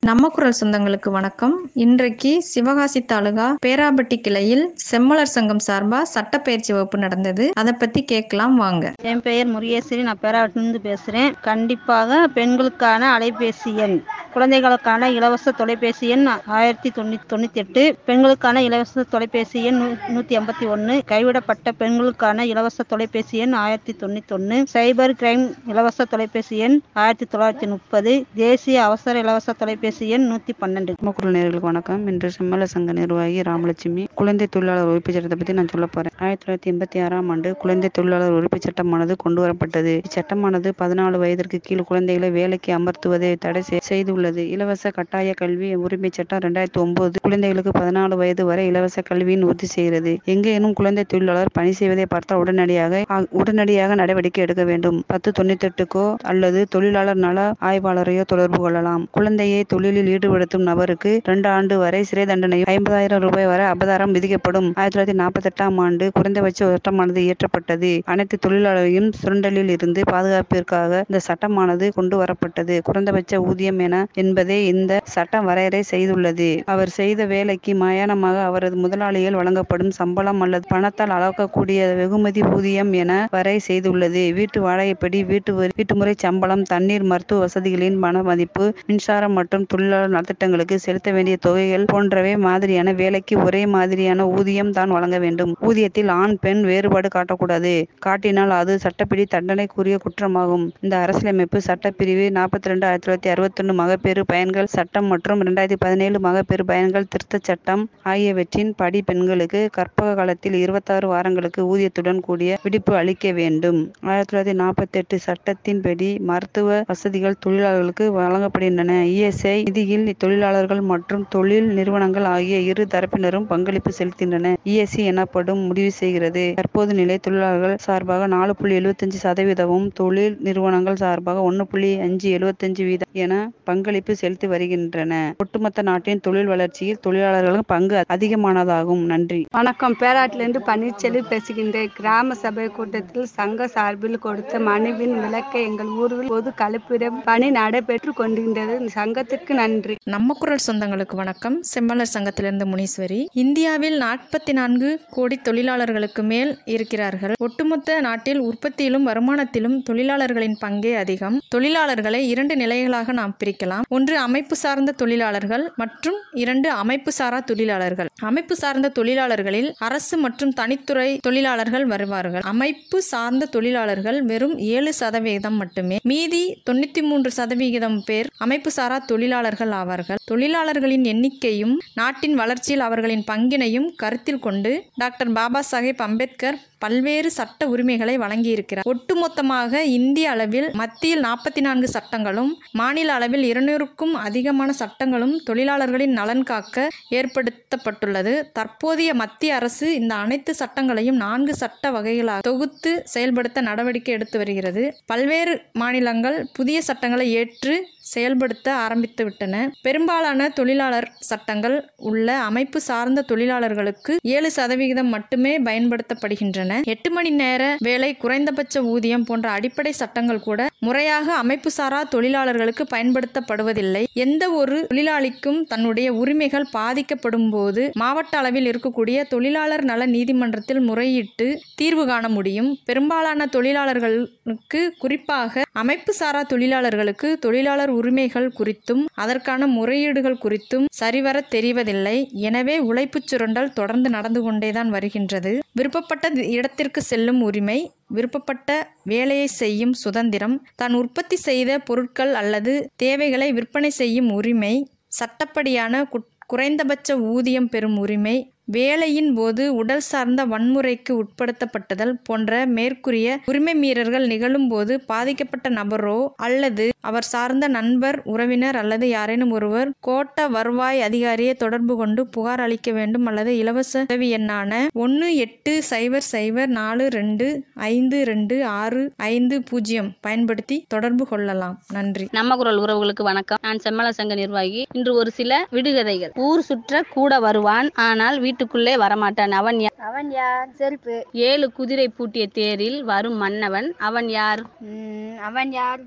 நம்ம குரல் சொந்தங்களுக்கு வணக்கம் இன்றைக்கு சிவகாசி தாலுகா பேராபட்டி கிளையில் செம்மலர் சங்கம் சார்பா சட்டப்பயிற்சி வகுப்பு நடந்தது அதை பத்தி கேட்கலாம் வாங்க என் பெயர் முருகேஸ்வரி நான் பேராவட்டிலிருந்து பேசுகிறேன் கண்டிப்பாக பெண்களுக்கான அலைபேசி எண் குழந்தைகளுக்கான இலவச தொலைபேசி எண் ஆயிரத்தி தொண்ணூற்றி தொண்ணூற்றி எட்டு பெண்களுக்கான இலவச தொலைபேசி எண் நூ நூற்றி ஐம்பத்தி ஒன்று கைவிடப்பட்ட பெண்களுக்கான இலவச தொலைபேசி எண் ஆயிரத்தி தொண்ணூத்தொன்று சைபர் கிரைம் இலவச தொலைபேசி எண் ஆயிரத்தி தொள்ளாயிரத்தி முப்பது தேசிய அவசர இலவச தொலைபேசி எண் நூற்றி பன்னெண்டு குரல் நேர்களுக்கு வணக்கம் இன்று செம்மல சங்க நிர்வாகி ராமலட்சுமி குழந்தை தொழிலாளர் உறுப்பு சட்டத்தை பற்றி நான் சொல்ல போறேன் ஆயிரத்தி தொள்ளாயிரத்தி எண்பத்தி ஆறாம் ஆண்டு குழந்தை தொழிலாளர் உறுப்பு சட்டமானது கொண்டு வரப்பட்டது இச்சட்டமானது பதினாலு வயதிற்கு கீழ் குழந்தைகளை வேலைக்கு அமர்த்துவதை தடை செய்- செய்துள்ளது இலவச கட்டாய கல்வி உரிமை சட்டம் ரெண்டாயிரத்தி ஒன்பது குழந்தைகளுக்கு பதினாலு வயது வரை இலவச கல்வியின் உறுதி செய்கிறது எங்கேனும் குழந்தை தொழிலாளர் பணி செய்வதை பார்த்தால் உடனடியாக ஆ- உடனடியாக நடவடிக்கை எடுக்க வேண்டும் பத்து தொண்ணூத்தி எட்டுக்கோ அல்லது தொழிலாளர் நல ஆய்வாளரையோ தொடர்பு கொள்ளலாம் குழந்தையை தொழிலில் ஈடுபடுத்தும் நபருக்கு இரண்டு ஆண்டு வரை சிறை தண்டனையும் ஐம்பதாயிரம் ரூபாய் வரை அபதாரம் விதிக்கப்படும் ஆயிரத்தி தொள்ளாயிரத்தி நாற்பத்தி எட்டாம் ஆண்டு குறைந்தபட்ச சட்டமானது இயற்றப்பட்டது அனைத்து தொழிலாளரையும் சுரண்டலில் இருந்து பாதுகாப்பிற்காக இந்த சட்டமானது கொண்டு வரப்பட்டது குறைந்தபட்ச ஊதியம் என என்பதை இந்த சட்டம் வரையறை செய்துள்ளது அவர் செய்த வேலைக்கு மயானமாக அவரது முதலாளிகள் வழங்கப்படும் சம்பளம் அல்லது பணத்தால் அளக்கக்கூடிய வெகுமதி ஊதியம் என வரை செய்துள்ளது வீட்டு வாடகைப்படி வீட்டு வரி வீட்டுமுறை சம்பளம் தண்ணீர் மருத்துவ வசதிகளின் பண மதிப்பு மின்சாரம் மற்றும் தொழிலாளர் நலத்திட்டங்களுக்கு செலுத்த வேண்டிய தொகைகள் போன்றவை மாதிரியான வேலைக்கு ஒரே மாதிரியான ஊதியம் தான் வழங்க வேண்டும் ஊதியத்தில் ஆண் பெண் வேறுபாடு காட்டக்கூடாது காட்டினால் அது சட்டப்படி தண்டனைக்குரிய குற்றமாகும் இந்த அரசியலமைப்பு சட்டப்பிரிவு நாற்பத்தி ரெண்டு ஆயிரத்தி தொள்ளாயிரத்தி அறுபத்தொன்னு மகப்பேறு பயன்கள் சட்டம் மற்றும் இரண்டாயிரத்தி பதினேழு மகப்பேறு பயன்கள் திருத்தச் சட்டம் ஆகியவற்றின் படி பெண்களுக்கு கற்பக காலத்தில் இருபத்தாறு வாரங்களுக்கு ஊதியத்துடன் கூடிய விடுப்பு அளிக்க வேண்டும் ஆயிரத்தி தொள்ளாயிரத்தி நாற்பத்தி எட்டு சட்டத்தின்படி மருத்துவ வசதிகள் தொழிலாளர்களுக்கு வழங்கப்படுகின்றன இஎஸ்ஐ நிதியில் தொழிலாளர்கள் மற்றும் தொழில் நிறுவனங்கள் ஆகிய இரு தரப்பினரும் பங்களிப்பு செலுத்துகின்றன இஎஸ்சி எனப்படும் முடிவு செய்கிறது தற்போது நிலை தொழிலாளர்கள் சார்பாக நாலு புள்ளி எழுபத்தஞ்சு சதவீதமும் தொழில் நிறுவனங்கள் சார்பாக ஒன்று புள்ளி அஞ்சு எழுபத்தஞ்சு வீதம் என பங்களிப்பு செலுத்தி வருகின்றன ஒட்டுமொத்த நாட்டின் தொழில் வளர்ச்சியில் தொழிலாளர்களுக்கு பங்கு அதிகமானதாகும் நன்றி வணக்கம் பேராட்டிலிருந்து பன்னீர்செல்வி பேசுகின்றேன் கிராம சபை கூட்டத்தில் சங்க சார்பில் கொடுத்த மனுவின் விளக்க எங்கள் ஊரில் பொது கழிப்பிடம் பணி நடைபெற்று கொண்டிருந்தது சங்கத்திற்கு நன்றி நம்ம குரல் சொந்தங்களுக்கு வணக்கம் செம்மலர் சங்கத்திலிருந்து முனீஸ்வரி இந்தியாவில் நாற்பத்தி நான்கு கோடி தொழிலாளர்களுக்கு மேல் இருக்கிறார்கள் ஒட்டுமொத்த நாட்டில் உற்பத்தியிலும் வருமானத்திலும் தொழிலாளர்களின் பங்கே அதிகம் தொழிலாளர்களை இரண்டு நிலைகளாக நாம் பிரிக்கலாம் ஒன்று அமைப்பு சார்ந்த தொழிலாளர்கள் மற்றும் இரண்டு அமைப்பு சாரா தொழிலாளர்கள் அமைப்பு சார்ந்த தொழிலாளர்களில் அரசு மற்றும் தனித்துறை தொழிலாளர்கள் வருவார்கள் அமைப்பு சார்ந்த தொழிலாளர்கள் வெறும் ஏழு சதவிகிதம் மட்டுமே மீதி தொண்ணூத்தி மூன்று சதவிகிதம் பேர் அமைப்பு சாரா தொழிலாளர்கள் ஆவார்கள் தொழிலாளர்களின் எண்ணிக்கையும் நாட்டின் வளர்ச்சியில் அவர்களின் பங்கினையும் கருத்தில் கொண்டு டாக்டர் பாபா சாஹேப் அம்பேத்கர் பல்வேறு சட்ட உரிமைகளை வழங்கியிருக்கிறார் ஒட்டுமொத்தமாக இந்திய அளவில் மத்தியில் நாற்பத்தி நான்கு சட்டங்களும் மாநில அளவில் இருநூறுக்கும் அதிகமான சட்டங்களும் தொழிலாளர்களின் நலன் காக்க ஏற்படுத்தப்பட்டுள்ளது தற்போதைய மத்திய அரசு இந்த அனைத்து சட்டங்களையும் நான்கு சட்ட வகைகளாக தொகுத்து செயல்படுத்த நடவடிக்கை எடுத்து வருகிறது பல்வேறு மாநிலங்கள் புதிய சட்டங்களை ஏற்று செயல்படுத்த ஆரம்பித்து விட்டன பெரும்பாலான தொழிலாளர் சட்டங்கள் உள்ள அமைப்பு சார்ந்த தொழிலாளர்களுக்கு ஏழு சதவிகிதம் மட்டுமே பயன்படுத்தப்படுகின்றன எட்டு மணி நேர வேலை குறைந்தபட்ச ஊதியம் போன்ற அடிப்படை சட்டங்கள் கூட முறையாக அமைப்பு சாரா தொழிலாளர்களுக்கு பயன்படுத்தப்படுவதில்லை எந்த ஒரு தொழிலாளிக்கும் தன்னுடைய உரிமைகள் பாதிக்கப்படும் போது மாவட்ட அளவில் இருக்கக்கூடிய தொழிலாளர் நல நீதிமன்றத்தில் முறையிட்டு தீர்வு காண முடியும் பெரும்பாலான தொழிலாளர்களுக்கு குறிப்பாக அமைப்பு சாரா தொழிலாளர்களுக்கு தொழிலாளர் உரிமைகள் குறித்தும் அதற்கான முறையீடுகள் குறித்தும் சரிவர தெரிவதில்லை எனவே உழைப்புச் சுரண்டல் தொடர்ந்து நடந்து கொண்டேதான் வருகின்றது விருப்பப்பட்ட இடத்திற்கு செல்லும் உரிமை விருப்பப்பட்ட வேலையை செய்யும் சுதந்திரம் தான் உற்பத்தி செய்த பொருட்கள் அல்லது தேவைகளை விற்பனை செய்யும் உரிமை சட்டப்படியான குட்- குறைந்தபட்ச ஊதியம் பெறும் உரிமை வேலையின் போது உடல் சார்ந்த வன்முறைக்கு உட்படுத்தப்பட்டதல் போன்ற மேற்கூறிய உரிமை மீறல்கள் நிகழும் போது பாதிக்கப்பட்ட நபரோ அல்லது அவர் சார்ந்த நண்பர் உறவினர் அல்லது யாரேனும் ஒருவர் கோட்ட வருவாய் அதிகாரியை தொடர்பு கொண்டு புகார் அளிக்க வேண்டும் அல்லது இலவச உதவி எண்ணான ஒன்று எட்டு சைபர் சைபர் நாலு ரெண்டு ஐந்து ரெண்டு ஆறு ஐந்து பூஜ்ஜியம் பயன்படுத்தி தொடர்பு கொள்ளலாம் நன்றி நம்ம குரல் உறவுகளுக்கு வணக்கம் நான் செம்மல சங்க நிர்வாகி இன்று ஒரு சில விடுகதைகள் ஊர் சுற்ற கூட வருவான் ஆனால் வீட்டுக்குள்ளே வரமாட்டான் அவன் யார் அவன் யார் செருப்பு ஏழு குதிரை பூட்டிய தேரில் வரும் மன்னவன் அவன் யார் ம், அவன் யார்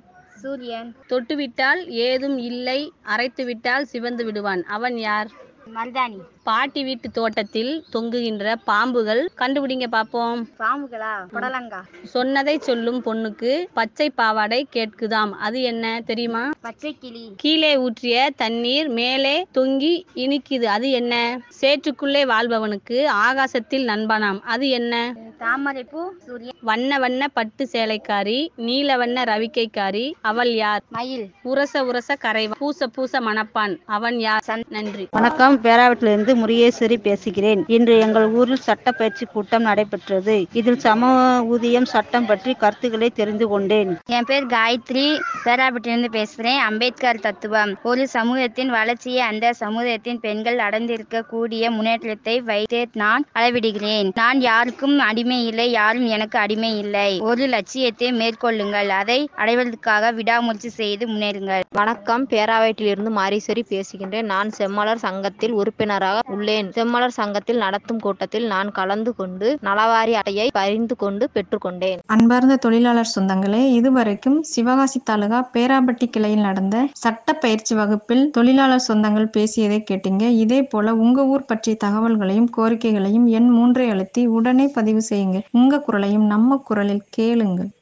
சூரியன் தொட்டுவிட்டால் ஏதும் இல்லை அரைத்துவிட்டால் சிவந்து விடுவான் அவன் யார் மருதாணி பாட்டி வீட்டு தோட்டத்தில் தொங்குகின்ற பாம்புகள் கண்டுபிடிங்க பாப்போம் பாம்புகளா புடலங்கா சொன்னதை சொல்லும் பொண்ணுக்கு பச்சை பாவாடை கேட்குதாம் அது என்ன தெரியுமா பச்சை கிளி கீழே ஊற்றிய தண்ணீர் மேலே தொங்கி இனிக்குது அது என்ன சேற்றுக்குள்ளே வாழ்பவனுக்கு ஆகாசத்தில் நண்பனாம் அது என்ன தாமரைப்பூ சூரியன் வண்ண வண்ண பட்டு சேலைக்காரி நீல வண்ண ரவிக்கைக்காரி அவள் யார் மயில் உரச உரச கரைவான் பூச பூச மணப்பான் அவன் யார் நன்றி வணக்கம் பேராவட்டிலிருந்து முருகேஸ்வரி பேசுகிறேன் இன்று எங்கள் ஊரில் சட்ட பயிற்சி கூட்டம் நடைபெற்றது இதில் சம ஊதியம் சட்டம் பற்றி கருத்துக்களை தெரிந்து கொண்டேன் என் பேர் காயத்ரி பேராபட்டிலிருந்து பேசுகிறேன் அம்பேத்கர் தத்துவம் ஒரு சமூகத்தின் வளர்ச்சியை அந்த சமூகத்தின் பெண்கள் அடைந்திருக்க கூடிய முன்னேற்றத்தை வைத்தே நான் அளவிடுகிறேன் நான் யாருக்கும் அடிமை இல்லை யாரும் எனக்கு அடிமை இல்லை ஒரு லட்சியத்தை மேற்கொள்ளுங்கள் அதை அடைவதற்காக விடாமுயற்சி செய்து முன்னேறுங்கள் வணக்கம் பேராவட்டிலிருந்து மாரீஸ்வரி பேசுகின்றேன் நான் செம்மலர் சங்கத்தில் உறுப்பினராக உள்ளேன் செம்மலர் சங்கத்தில் நடத்தும் கூட்டத்தில் நான் கலந்து கொண்டு நலவாரி அட்டையை பரிந்து கொண்டு பெற்றுக்கொண்டேன் அன்பார்ந்த தொழிலாளர் சொந்தங்களே இதுவரைக்கும் சிவகாசி தாலுகா பேராபட்டி கிளையில் நடந்த சட்ட பயிற்சி வகுப்பில் தொழிலாளர் சொந்தங்கள் பேசியதை கேட்டீங்க இதே போல உங்க ஊர் பற்றிய தகவல்களையும் கோரிக்கைகளையும் எண் மூன்றை அழுத்தி உடனே பதிவு செய்யுங்க உங்க குரலையும் நம்ம குரலில் கேளுங்கள்